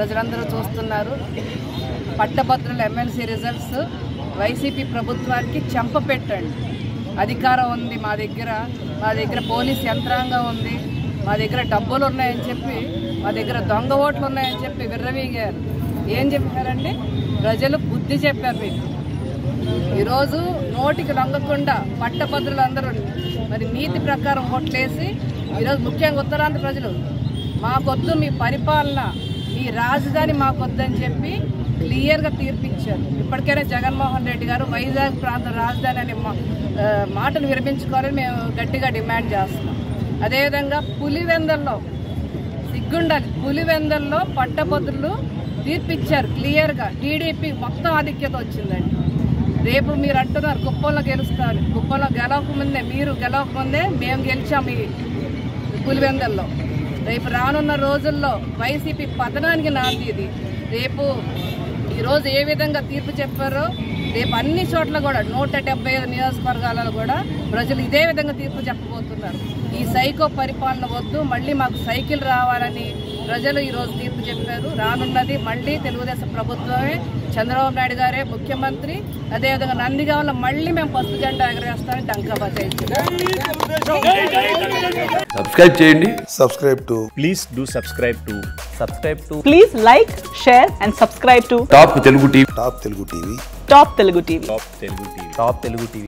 ప్రజలందరూ చూస్తున్నారు పట్టభద్రుల ఎమ్మెల్సీ రిజల్ట్స్ వైసీపీ ప్రభుత్వానికి చెంప పెట్టండి అధికారం ఉంది మా దగ్గర మా దగ్గర పోలీస్ యంత్రాంగం ఉంది మా దగ్గర డబ్బులు ఉన్నాయని చెప్పి మా దగ్గర దొంగ ఓట్లు ఉన్నాయని చెప్పి విర్రవీగారు ఏం చెప్పారండి ప్రజలు బుద్ధి చెప్పారు మీకు ఈరోజు నోటికి లొంగకుండా పట్టభద్రులందరూ మరి నీతి ప్రకారం ఓట్లేసి ఈరోజు ముఖ్యంగా ఉత్తరాంధ్ర ప్రజలు మాకొద్దు మీ పరిపాలన మీ రాజధాని మాకొద్దని చెప్పి క్లియర్గా తీర్పిచ్చారు ఇప్పటికైనా జగన్మోహన్ రెడ్డి గారు వైజాగ్ ప్రాంత రాజధాని అనే మా- ఆ, మాటను విరమించుకోవాలని మేము గట్టిగా డిమాండ్ చేస్తున్నాం అదేవిధంగా పులివెందల్లో సిగ్గుండాలి పులివెందల్లో పట్టభద్రులు తీర్పిచ్చారు క్లియర్గా టీడీపీ మొత్తం ఆధిక్యత వచ్చిందండి రేపు మీరు అంటున్నారు కుప్పంలో గెలుస్తారు కుప్పంలో గెలవకముందే మీరు గెలవకముందే మేము గెలిచాం ఈ పులివెందల్లో రేపు రానున్న రోజుల్లో వైసీపీ పతనానికి నాంది ఇది రేపు ఈరోజు ఏ విధంగా తీర్పు చెప్పారో రేపు అన్ని చోట్ల కూడా నూట డెబ్బై ఐదు నియోజకవర్గాలలో కూడా ప్రజలు ఇదే విధంగా తీర్పు చెప్పబోతున్నారు ఈ సైకో పరిపాలన వద్దు మళ్ళీ మాకు సైకిల్ రావాలని ప్రజలు ఈరోజు తీర్పు చెప్పారు రానున్నది మళ్ళీ తెలుగుదేశం ప్రభుత్వమే చంద్రబాబు నాయుడు గారే ముఖ్యమంత్రి అదేవిధంగా నందిగామలో మళ్ళీ మేము పసుపు జెండా ఎగరేస్తామని డంకా బజాయించారు సబ్స్క్రైబ్ చేయండి subscribe to Please do subscribe to subscribe to Please like, share, and subscribe to Top Telugu TV Top Telugu TV. Top Telugu TV. Top Telugu TV. Top Telugu TV.